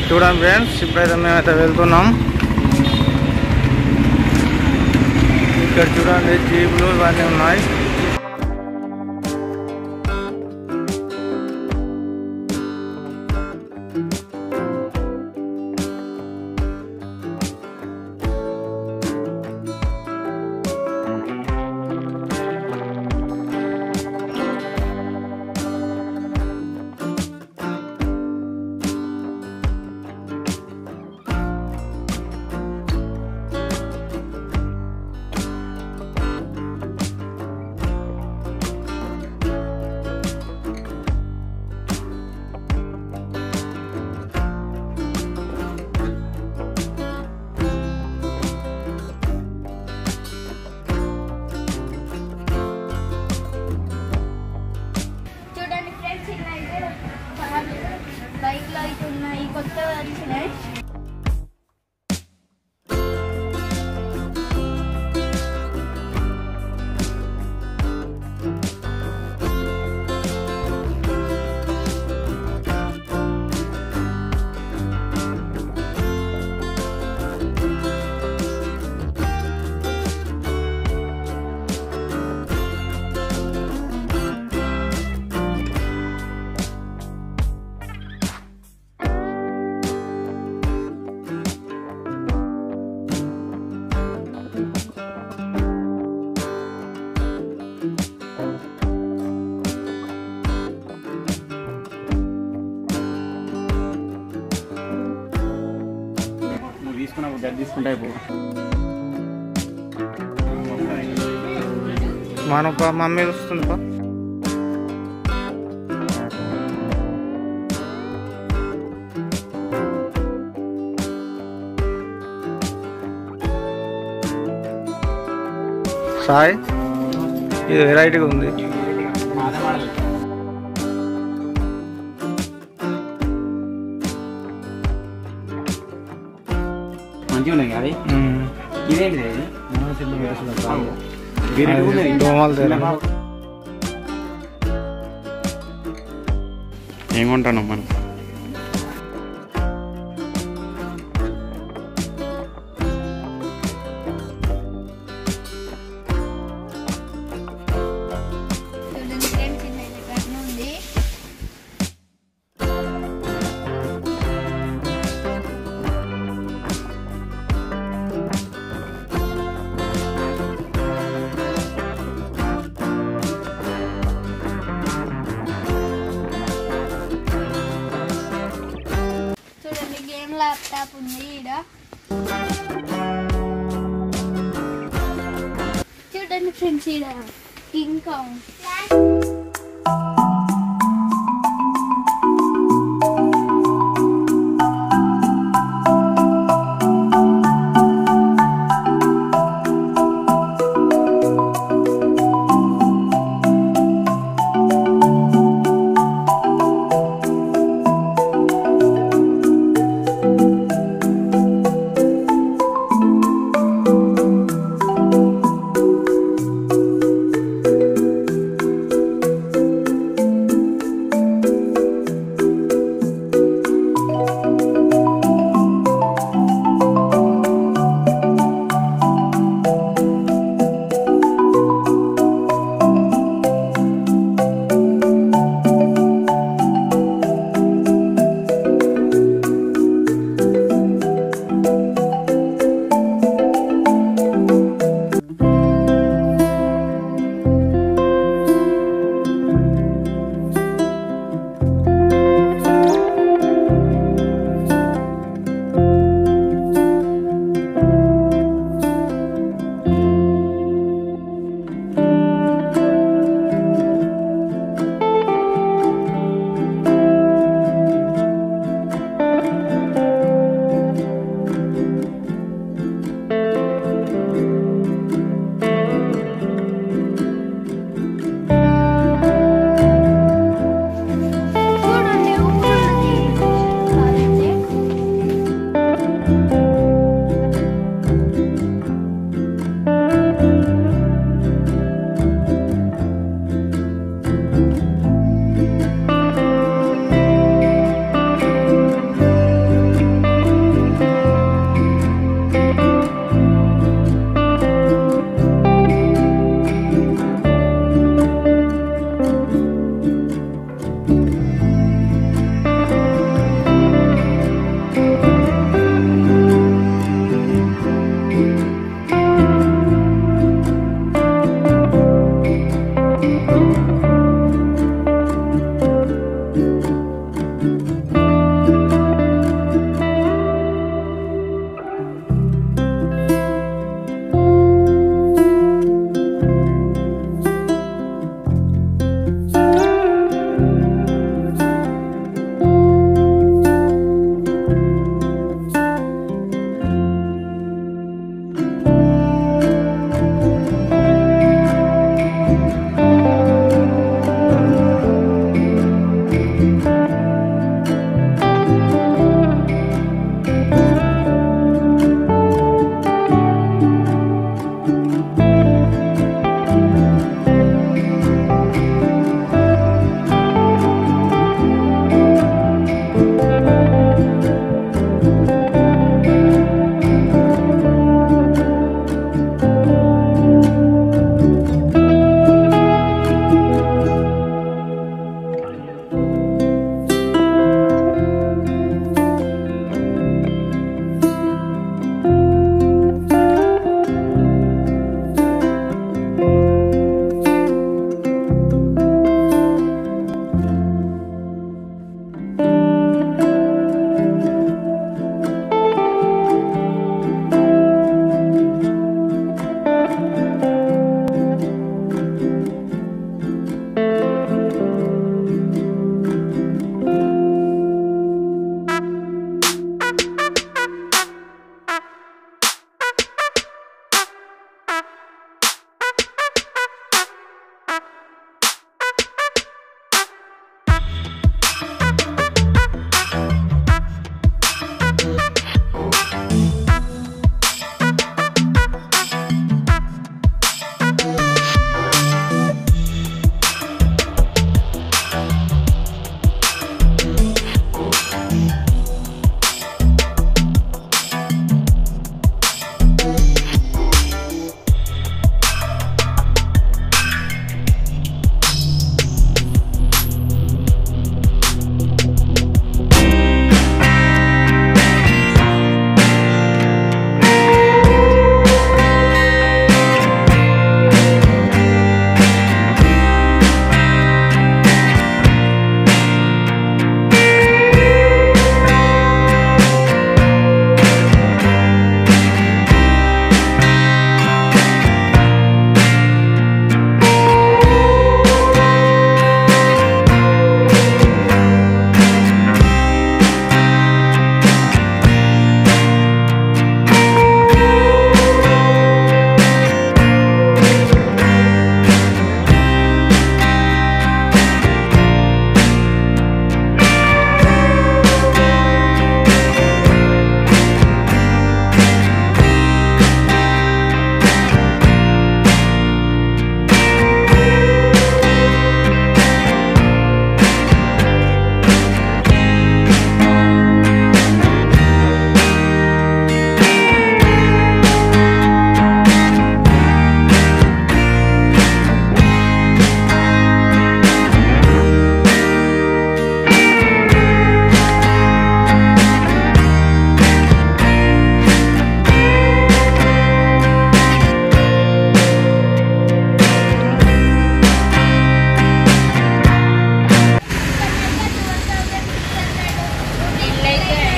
చూడండి ఫ్రెండ్స్ ఇప్పుడైతే మేమైతే వెళ్తున్నాం ఇక్కడ చూడండి జీపులు ఇవన్నీ ఉన్నాయి చూడండి ఫ్రెండ్స్ ఇలా అయితే కార్లు బైక్లు అయితే ఉన్నాయి కొత్తగా వచ్చినాయి నువ్వు తీసుకున్న గది తీసుకుంటే అయిపో మన ప- మమ్మీ వస్తుంది పా సాయ్ ఇది వెరైటీగా ఉంది మంచిగా ఉన్నాయి అవి మ్మ్. ఇదేంటి ఇది అది ఉన్నది. దోమలు తేరా ఏం కొంటున్నాం మనం చూడండి ఫ్రెండ్స్ ఇలా అయితే కట్న ఉంది చూడండి గేమ్ ల్యాప్టాప్ ఉంది ఈడ చూడండి ఫ్రెండ్స్ ఈడ కింగ్ కాంగ్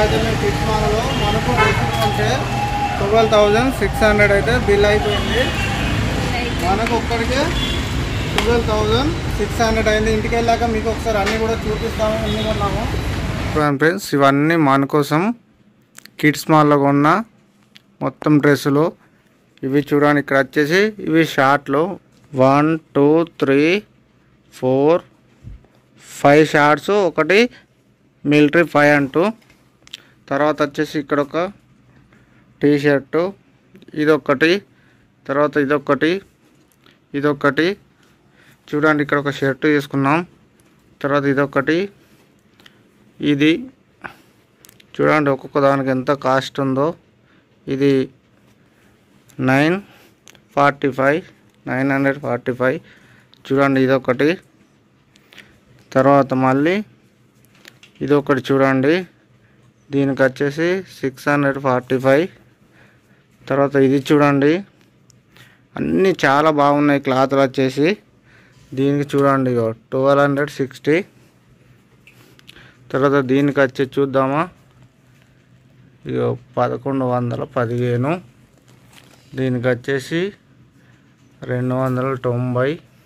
ఇక్కడైతే మేము కిడ్స్ మాల్లో మనకు డ్రెస్సులు కొంటే ట్వెల్వ్ థౌజండ్ సిక్స్ హండ్రెడ్ అయితే బిల్ అయిపోయింది మనకు ఒక్కడికే ట్వెల్వ్ థౌజండ్ సిక్స్ హండ్రెడ్ అయింది ఇంటికి వెళ్ళాక మీకు ఒకసారి అన్నీ కూడా చూపిస్తాము ఎన్ని కొన్నాము ఫ్రెండ్స్ ఇవన్నీ మన కోసం కిడ్స్ మాల్లో కొన్న మొత్తం డ్రెస్సులు ఇవి చూడండి ఇక్కడ వచ్చేసి ఇవి షార్ట్లు one two three four five shorts ఒకటి మిలిటరీ ఫైవ్ అంటూ తర్వాత వచ్చేసి ఇక్కడ ఒక టీ షర్టు ఇదొకటి తర్వాత ఇదొకటి ఇదొకటి చూడండి ఇక్కడ ఒక షర్ట్ తీసుకున్నాం తర్వాత ఇదొకటి ఇది చూడండి ఒక్కొక్క దానికి ఎంత కాస్ట్ ఉందో ఇది nine forty five nine hundred forty five చూడండి ఇదొకటి తర్వాత మళ్ళీ ఇదొకటి చూడండి దీనికి వచ్చేసి సిక్స్ హండ్రెడ్ ఫార్టీ ఫైవ్ తర్వాత ఇది చూడండి అన్నీ చాలా బాగున్నాయి క్లాత్లు వచ్చేసి దీనికి చూడండి ట్వెల్వ్ హండ్రెడ్ సిక్స్టీ తర్వాత దీనికి వచ్చి చూద్దామా ఇగో పదకొండు వందల పదిహేను దీనికి వచ్చేసి రెండు వందల తొంభై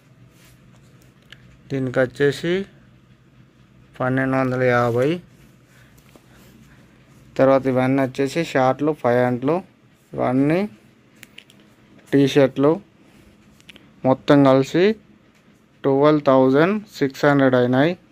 దీనికి వచ్చేసి పన్నెండు వందల యాభై తర్వాత ఇవన్నీ వచ్చేసి షార్ట్లు ఫైవ్ హ్యాండ్లు ఇవన్నీ టీ షర్ట్లు మొత్తం కలిసి ట్వెల్వ్ థౌజండ్ సిక్స్ హండ్రెడ్ అయినాయి